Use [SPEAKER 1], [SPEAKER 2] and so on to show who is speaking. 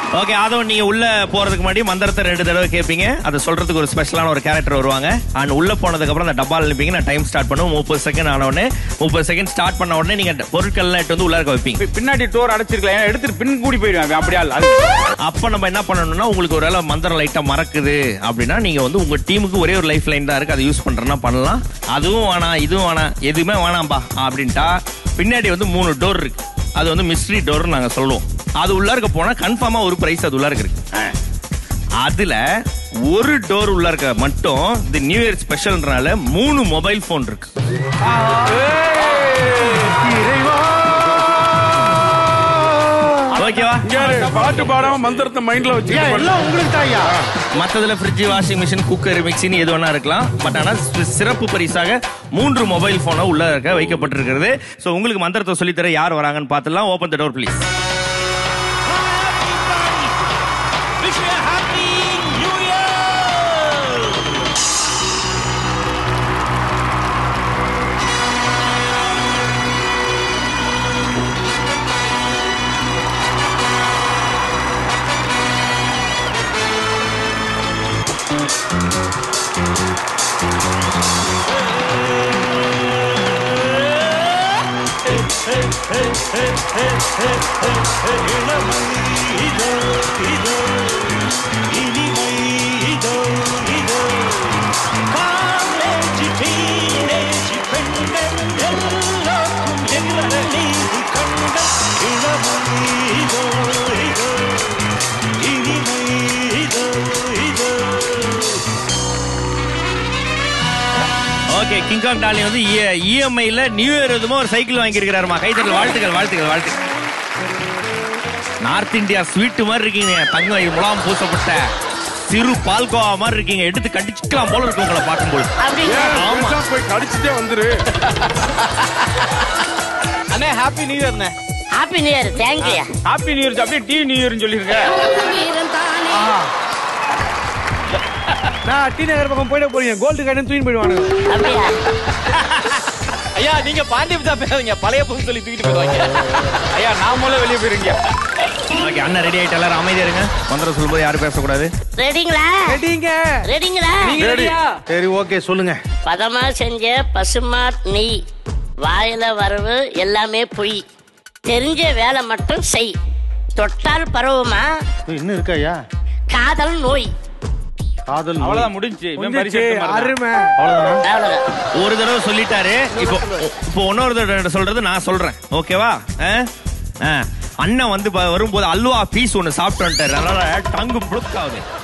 [SPEAKER 1] Okay அதுவும் நீங்க உள்ள போறதுக்கு முன்னாடி மந்திரத்தை ரெண்டு தடவை கேட்பீங்க அதை சொல்றதுக்கு ஒரு ஸ்பெஷலான ஒரு கேரக்டர் வருவாங்க அண்ட் உள்ள போனதுக்கு அப்புறம் அந்த டப்பால் அனுப்பிங்க நான் டைம் ஸ்டார்ட் பண்ணுவோம் முப்பது செகண்ட் ஆன உடனே முப்பது செகண்ட் ஸ்டார்ட் பண்ண உடனே நீங்க பொருட்கள் எடுத்து வந்து உள்ள இருக்க வைப்பீங்க
[SPEAKER 2] பி- பின்னாடி டோர் அடைச்சிருக்கலாம் ஏன்னா எடுத்துட்டு பின் கூடி போயிடுவேன் அப்படியா அது
[SPEAKER 1] அப்ப நம்ம என்ன பண்ணணும்னா உங்களுக்கு ஒரு வேளை மந்திரம் லைட்டா மறக்குது அப்படின்னா நீங்க வந்து உங்க டீமுக்கு ஒரே ஒரு லைஃப் லைன் தான் இருக்கு அதை யூஸ் பண்றேன்னா பண்ணலாம் அதுவும் வேணாம் இதுவும் வேணாம் எதுவுமே வேணாம்பா அப்படின்ட்டா பின்னாடி வந்து மூணு டோர் இருக்கு அது வந்து மிஸ்ட்ரி டோர் நாங்க சொல்லுவோம் அது உள்ள இருக்க போனா கன்ஃபார்மா ஒரு பிரைஸ் அது உள்ள இருக்கு அதுல ஒரு டோர் உள்ள இருக்க மட்டும் இந்த நியூ இயர் ஸ்பெஷல்ன்றனால மூணு மொபைல் போன் இருக்கு ஓகேவா
[SPEAKER 2] பாட்டு பாடாம மந்திரத்தை மைண்ட்ல வச்சு
[SPEAKER 3] எல்லாம் உங்களுக்கு தாயா
[SPEAKER 1] மத்ததுல ஃப்ரிட்ஜ் வாஷிங் மிஷின் குக்கர் மிக்சின்னு எது வேணா இருக்கலாம் பட் ஆனா சி- சிறப்பு பரிசாக மூன்று மொபைல் போனை உள்ள இருக்க வைக்கப்பட்டிருக்கிறது சோ உங்களுக்கு மந்திரத்தை சொல்லித்தர யார் வராங்கன்னு பார்த்துலாம் open the door please okay King Kong டாலி வந்து இஎம்ஐல நியூ இயர் எதுமோ ஒரு சைக்கிள் வாங்கியிருக்கிறாருமா கைத்தட்டல் வாழ்த்துக்கள் வாழ்த்துக்கள் வாழ்த்துக்கள் நார்த் இந்தியா ஸ்வீட் மாதிரி இருக்கீங்க தங்கம் இது முலாம் பூசப்பட்ட சிறு பால்கோவா மாதிரி இருக்கீங்க எடுத்து கடிச்சுக்கலாம் போல இருக்கு உங்களை பார்க்கும்போது ஆமா
[SPEAKER 2] போய் கடிச்சிட்டே வந்துரு
[SPEAKER 4] அண்ணே ஹாப்பி நியூ இயர் அண்ணே
[SPEAKER 5] happy new year thank you
[SPEAKER 2] happy new year அப்படியே டீ நியூ இயர்னு சொல்லிருக்க
[SPEAKER 3] நான் டி நகர் பக்கம் போயிட போறீங்க கோல்டு கார்டன் தூக்கி போயிடுவானுங்க
[SPEAKER 5] அப்படியா
[SPEAKER 4] ஐயா நீங்க பாண்டி பிச்சா பேசாதீங்க பழைய பொண்ணு சொல்லி தூக்கிட்டு போயிடுவாங்க
[SPEAKER 2] ஐயா நாமளே வெளியே போயிருங்க
[SPEAKER 1] ஓகே அண்ணன் ரெடி ஆயிட்டு எல்லாரும் அமைதியா இருங்க மந்திரம் சொல்லும்போது யாரும் பேசக்கூடாது
[SPEAKER 5] ரெடிங்களா
[SPEAKER 3] ரெடிங்க
[SPEAKER 5] ரெடிங்களா
[SPEAKER 3] சரி ஓகே சொல்லுங்க
[SPEAKER 5] பதமா செஞ்ச பசுமா நெய் வாயில வரவு எல்லாமே பொய் தெரிஞ்ச வேலை மட்டும் செய் தொட்டால் பரவுமா
[SPEAKER 3] இன்னும் இருக்கா ஐயா
[SPEAKER 5] காதல் நோய்
[SPEAKER 3] காதல்
[SPEAKER 2] அவ்வளவுதான் முடிஞ்சு இவன் பரிசு
[SPEAKER 3] முடிஞ்சிச்சு,
[SPEAKER 2] எடுத்த மாதிரி தான்.
[SPEAKER 3] அருமை
[SPEAKER 1] அவ்வளவுதானா
[SPEAKER 5] அவ்வளவுதான்
[SPEAKER 1] ஒரு தடவை சொல்லிட்டாரு இப்போ இப்போ இன்னொரு தடவை சொல்றது நான் சொல்றேன் ஓகேவா ஆ? ஆ. அண்ணன் வந்து ப- வரும்போது அல்வா பீஸ் ஒன்னு சாப்பிட்டு வந்துட்டாரு அதனால டங்கு புழுக்காகுது